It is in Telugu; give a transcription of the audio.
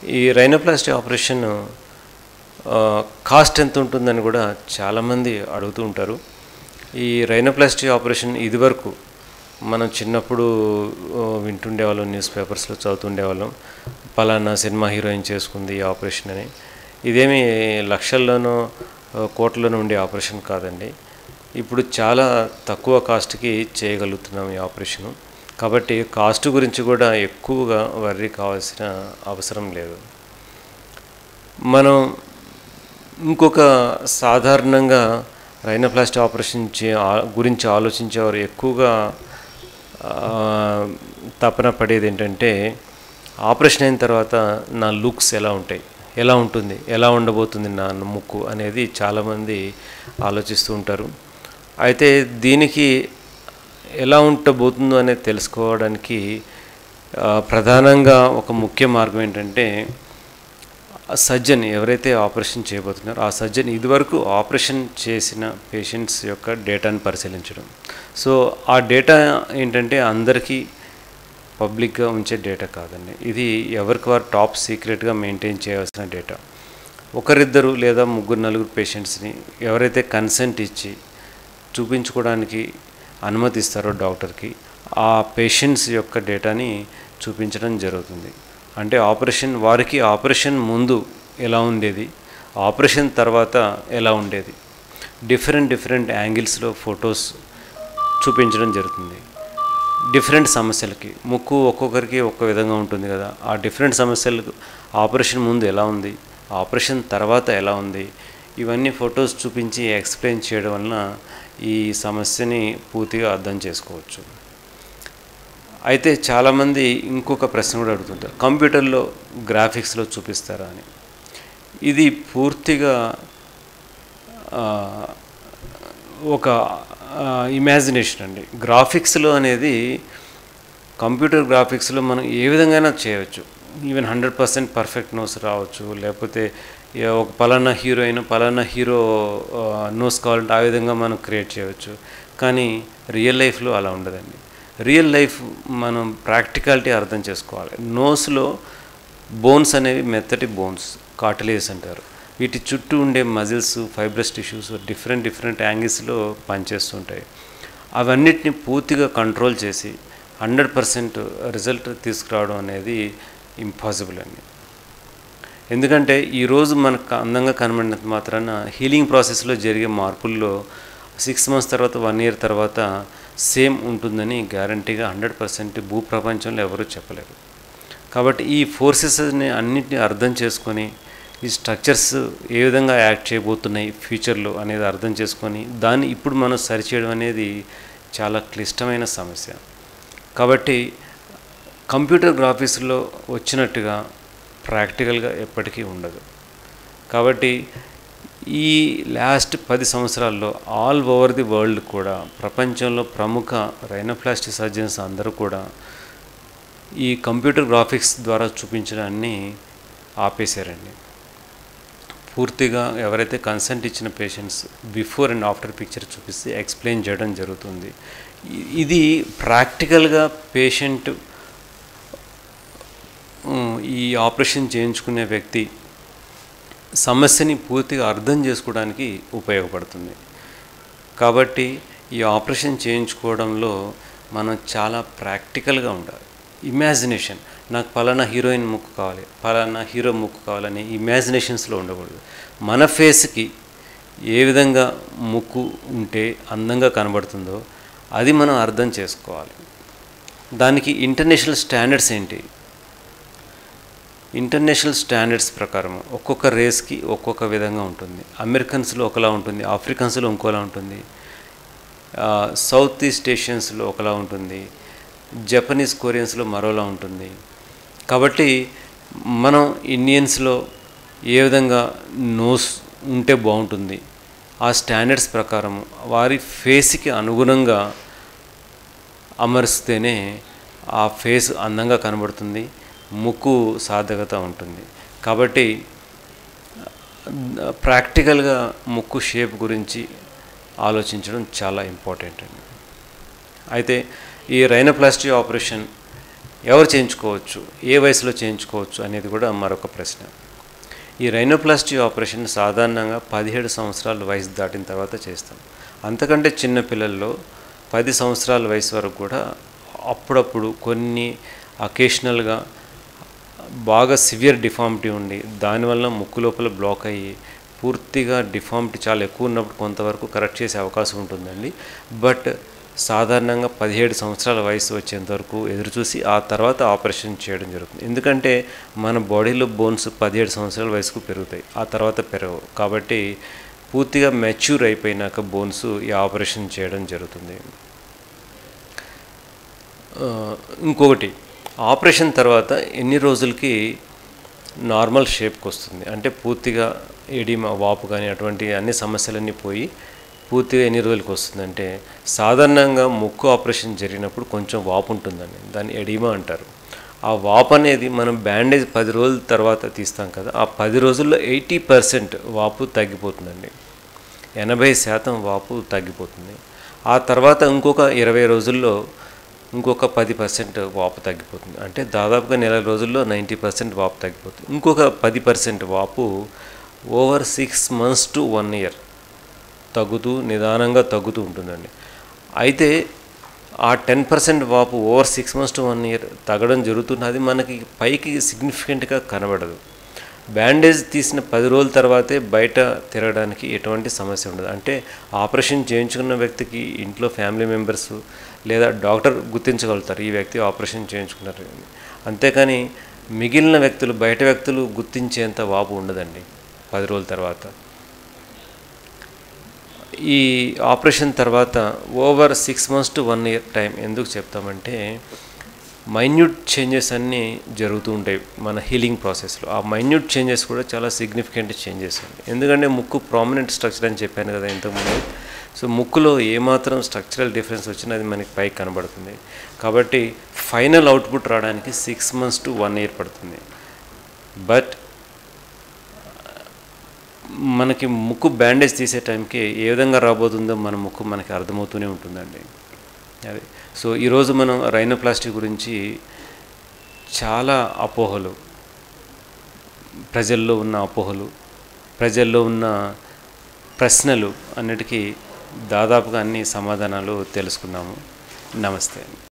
ఈ రైనోప్లాస్టీ ఆపరేషన్ ఆ, కాస్ట్ ఎంత ఉంటుందని కూడా చాలామంది అడుగుతూ ఉంటారు ఈ రైనోప్లాస్టీ ఆపరేషన్ ఇదివరకు మనం చిన్నప్పుడు ఆ, వింటుండేవాళ్ళం న్యూస్ పేపర్స్లో చదువుతుండేవాళ్ళం పలానా సినిమా హీరోయిన్ చేసుకుంది ఈ ఆపరేషన్ అని ఇదేమి లక్షల్లోనో ఆ, కోట్లలోనో ఉండే ఆపరేషన్ కాదండి ఇప్పుడు చాలా తక్కువ కాస్ట్కి చేయగలుగుతున్నాం ఈ ఆపరేషను కాబట్టి కాస్ట్ గురించి కూడా ఎక్కువగా వర్రీ కావాల్సిన అవసరం లేదు మనం ఇంకొక సాధారణంగా రైనోప్లాస్టీ ఆపరేషన్ చే ఆ- గురించి ఆలోచించేవారు ఎక్కువగా ఆ, తపన పడేది ఏంటంటే ఆపరేషన్ అయిన తర్వాత నా లుక్స్ ఎలా ఉంటాయి ఎలా ఉంటుంది ఎలా ఉండబోతుంది నా ముక్కు అనేది చాలామంది ఆలోచిస్తూ ఉంటారు అయితే దీనికి ఎలా ఉండబోతుందో అనేది తెలుసుకోవడానికి ఆ, ప్రధానంగా ఒక ముఖ్య మార్గం ఏంటంటే ఆ సర్జన్ ఎవరైతే ఆపరేషన్ చేయబోతున్నారో ఆ సర్జన్ ఇదివరకు ఆపరేషన్ చేసిన పేషెంట్స్ యొక్క డేటాను పరిశీలించడం సో ఆ డేటా ఏంటంటే అందరికీ పబ్లిక్గా ఉంచే డేటా కాదండి ఇది ఎవరికి వారు టాప్ సీక్రెట్గా మెయింటైన్ చేయాల్సిన డేటా ఒకరిద్దరు లేదా ముగ్గురు నలుగురు పేషెంట్స్ని ఎవరైతే కన్సెంట్ ఇచ్చి చూపించుకోవడానికి అనుమతిస్తారో డాక్టర్కి ఆ పేషెంట్స్ యొక్క డేటాని చూపించడం జరుగుతుంది అంటే ఆపరేషన్ వారికి ఆపరేషన్ ముందు ఎలా ఉండేది ఆపరేషన్ తర్వాత ఎలా ఉండేది డిఫరెంట్ డిఫరెంట్ యాంగిల్స్లో ఫొటోస్ చూపించడం జరుగుతుంది డిఫరెంట్ సమస్యలకి ముక్కు ఒక్కొక్కరికి ఒక్క విధంగా ఉంటుంది కదా ఆ డిఫరెంట్ సమస్యలకు ఆపరేషన్ ముందు ఎలా ఉంది ఆపరేషన్ తర్వాత ఎలా ఉంది ఇవన్నీ ఫొటోస్ చూపించి ఎక్స్ప్లెయిన్ చేయడం వలన ఈ సమస్యని పూర్తిగా అర్థం చేసుకోవచ్చు అయితే చాలామంది ఇంకొక ప్రశ్న కూడా అడుగుతుంటారు కంప్యూటర్లో గ్రాఫిక్స్లో చూపిస్తారా అని ఇది పూర్తిగా ఆ, ఒక ఇమాజినేషన్ అండి గ్రాఫిక్స్లో అనేది కంప్యూటర్ గ్రాఫిక్స్లో మనం ఏ విధంగా చేయవచ్చు even hundred percent perfect nose రావచ్చు లేకపోతే ఏ ఒక పలానా హీరోయిన్ పలానా హీరో నోస్ కావాలంటే ఆ విధంగా మనం క్రియేట్ చేయవచ్చు కానీ రియల్ లైఫ్లో అలా ఉండదండి రియల్ లైఫ్ మనం ప్రాక్టికాలిటీ అర్థం చేసుకోవాలి నోస్లో బోన్స్ అనేవి మెత్తటి బోన్స్ కార్టిలేజ్ అంటారు వీటి చుట్టూ ఉండే muscles fibrous tissues different different యాంగిల్స్లో పనిచేస్తుంటాయి అవన్నిటిని పూర్తిగా కంట్రోల్ చేసి హండ్రెడ్ పర్సెంట్ రిజల్ట్ తీసుకురావడం అనేది ఇంపాసిబుల్ అండి ఎందుకంటే ఈరోజు మనకు అందంగా కనబడినంత మాత్రాన హీలింగ్ ప్రాసెస్లో జరిగే మార్పుల్లో సిక్స్ మంత్స్ తర్వాత వన్ ఇయర్ తర్వాత సేమ్ ఉంటుందని గ్యారంటీగా హండ్రెడ్ పర్సెంట్ భూప్రపంచంలో ఎవరూ చెప్పలేరు కాబట్టి ఈ ఫోర్సెస్ని అన్నింటినీ అర్థం చేసుకొని ఈ స్ట్రక్చర్స్ ఏ విధంగా యాక్ట్ చేయబోతున్నాయి ఫ్యూచర్లో అనేది అర్థం చేసుకొని దాన్ని ఇప్పుడు మనం సరిచేయడం అనేది చాలా క్లిష్టమైన సమస్య కాబట్టి కంప్యూటర్ గ్రాఫిక్స్లో వచ్చినట్టుగా ప్రాక్టికల్గా ఎప్పటికీ ఉండదు కాబట్టి ఈ లాస్ట్ పది సంవత్సరాల్లో ఆల్ ఓవర్ ది వరల్డ్ కూడా ప్రపంచంలో ప్రముఖ రైనోప్లాస్టిక్ సర్జన్స్ అందరూ కూడా ఈ కంప్యూటర్ గ్రాఫిక్స్ ద్వారా చూపించడాన్ని ఆపేశారండి పూర్తిగా ఎవరైతే కన్సెంట్ ఇచ్చిన patients before and after picture చూపిస్తే ఎక్స్ప్లెయిన్ చేయడం జరుగుతుంది ఇ- ఇది ప్రాక్టికల్గా పేషెంట్ ఉమ్, ఈ ఆపరేషన్ చేయించుకునే వ్యక్తి సమస్యని పూర్తిగా అర్థం చేసుకోవడానికి ఉపయోగపడుతుంది కాబట్టి ఈ ఆపరేషన్ చేయించుకోవడంలో మనం చాలా ప్రాక్టికల్గా ఉండాలి ఇమాజినేషన్ నాకు పలానా హీరోయిన్ ముక్కు కావాలి పలానా హీరో ముక్కు కావాలని ఇమాజినేషన్స్లో ఉండకూడదు మన ఫేస్కి ఏ విధంగా ముక్కు ఉంటే అందంగా కనబడుతుందో అది మనం అర్థం చేసుకోవాలి దానికి ఇంటర్నేషనల్ స్టాండర్డ్స్ ఏంటి ఇంటర్నేషనల్ స్టాండర్డ్స్ ప్రకారం ఒక్కొక్క రేస్కి ఒక్కొక్క విధంగా ఉంటుంది అమెరికన్స్లో ఒకలా ఉంటుంది ఆఫ్రికన్స్లో ఇంకోలా ఉంటుంది ఆ, సౌత్ ఈస్ట్ ఏషియన్స్లో ఒకలా ఉంటుంది జపనీస్ కొరియన్స్లో మరోలా ఉంటుంది కాబట్టి మనం ఇండియన్స్లో ఏ విధంగా నోస్ ఉంటే బాగుంటుంది ఆ స్టాండర్డ్స్ ప్రకారం వారి ఫేస్కి అనుగుణంగా అమరిస్తేనే ఆ ఫేస్ అందంగా కనబడుతుంది ముక్కు సార్థకత ఉంటుంది కాబట్టి ప్రాక్టికల్గా ముక్కు షేప్ గురించి ఆలోచించడం చాలా ఇంపార్టెంట్ అండి అయితే ఈ రైనోప్లాస్టీ ఆపరేషన్ ఎవరు చేయించుకోవచ్చు ఏ వయసులో చేయించుకోవచ్చు అనేది కూడా మరొక ప్రశ్న ఈ రైనోప్లాస్టీ ఆపరేషన్ సాధారణంగా పదిహేడు సంవత్సరాల వయసు దాటిన తర్వాత చేస్తాం అంతకంటే చిన్న పిల్లల్లో పది సంవత్సరాల వయసు వరకు కూడా అప్పుడప్పుడు కొన్ని అకేషనల్గా బాగా సివియర్ డిఫార్మిటీ ఉండి దానివల్ల ముక్కు లోపల బ్లాక్ అయ్యి పూర్తిగా డిఫార్మిటీ చాలా ఎక్కువ ఉన్నప్పుడు కొంతవరకు కరెక్ట్ చేసే అవకాశం ఉంటుందండి బట్ సాధారణంగా పదిహేడు సంవత్సరాల వయసు వచ్చేంత వరకు ఎదురు చూసి ఆ తర్వాత ఆపరేషన్ చేయడం జరుగుతుంది ఎందుకంటే మన బాడీలో బోన్స్ పదిహేడు సంవత్సరాల వయసుకు పెరుగుతాయి ఆ తర్వాత పెరగవు కాబట్టి పూర్తిగా మెచ్యూర్ అయిపోయినాక బోన్స్ ఈ ఆపరేషన్ చేయడం జరుగుతుంది ఆ, ఇంకొకటి ఆపరేషన్ తర్వాత ఎన్ని రోజులకి నార్మల్ షేప్కి వస్తుంది అంటే పూర్తిగా ఎడిమా వాపు కానీ అటువంటి అన్ని సమస్యలన్నీ పోయి పూర్తిగా ఎన్ని రోజులకి వస్తుందంటే సాధారణంగా ముక్కు ఆపరేషన్ జరిగినప్పుడు కొంచెం వాపు ఉంటుందండి దాన్ని ఎడిమా అంటారు ఆ వాపు అనేది మనం బ్యాండేజ్ పది రోజుల తర్వాత తీస్తాం కదా ఆ పది రోజుల్లో ఎయిటీ పర్సెంట్ వాపు తగ్గిపోతుందండి ఎనభై శాతం వాపు తగ్గిపోతుంది ఆ తర్వాత ఇంకొక ఇరవై రోజుల్లో ఇంకొక పది పర్సెంట్ వాపు తగ్గిపోతుంది అంటే దాదాపుగా నెల రోజుల్లో నైంటీ పర్సెంట్ వాపు తగ్గిపోతుంది ఇంకొక పది పర్సెంట్ వాపు over six months to one year తగ్గుతూ నిదానంగా తగ్గుతూ ఉంటుందండి అయితే ఆ టెన్ పర్సెంట్ వాపు over six months to one year తగ్గడం జరుగుతుంది అది మనకి పైకి సిగ్నిఫికెంట్గా కనబడదు బ్యాండేజ్ తీసిన పది రోజుల తర్వాతే బయట తిరగడానికి ఎటువంటి సమస్య ఉండదు అంటే ఆపరేషన్ చేయించుకున్న వ్యక్తికి ఇంట్లో ఫ్యామిలీ మెంబర్స్ లేదా డాక్టర్ గుర్తించగలుగుతారు ఈ వ్యక్తి ఆపరేషన్ చేయించుకున్నారు అని. అంతేకాని మిగిలిన వ్యక్తులు బయట వ్యక్తులు గుర్తించేంత వాపు ఉండదండి పది రోజుల తర్వాత ఈ ఆపరేషన్ తర్వాత over six months to one year time ఎందుకు చెప్తామంటే మైన్యూట్ చేంజెస్ అన్నీ జరుగుతూ ఉంటాయి మన హీలింగ్ ప్రాసెస్లో ఆ మైన్యూట్ చేంజెస్ కూడా చాలా సిగ్నిఫికెంట్ చేంజెస్ అండి ఎందుకంటే ముక్కు ప్రామినెంట్ స్ట్రక్చర్ అని చెప్పాను కదా ఇంతకుముందు సో ముక్కులో ఏమాత్రం స్ట్రక్చరల్ డిఫరెన్స్ వచ్చినా అది మనకి పైకి కనబడుతుంది కాబట్టి ఫైనల్ అవుట్పుట్ రావడానికి six months to one year పడుతుంది బట్ మనకి ముక్కు బ్యాండేజ్ తీసే టైంకి ఏ విధంగా రాబోతుందో మన ముక్కు మనకి అర్థమవుతూనే ఉంటుందండి అది సో ఈరోజు మనం రైనోప్లాస్టీ గురించి చాలా అపోహలు ప్రజల్లో ఉన్న అపోహలు ప్రజల్లో ఉన్న ప్రశ్నలు అన్నిటికీ దాదాపుగా అన్ని సమాధానాలు తెలుసుకున్నాము నమస్తే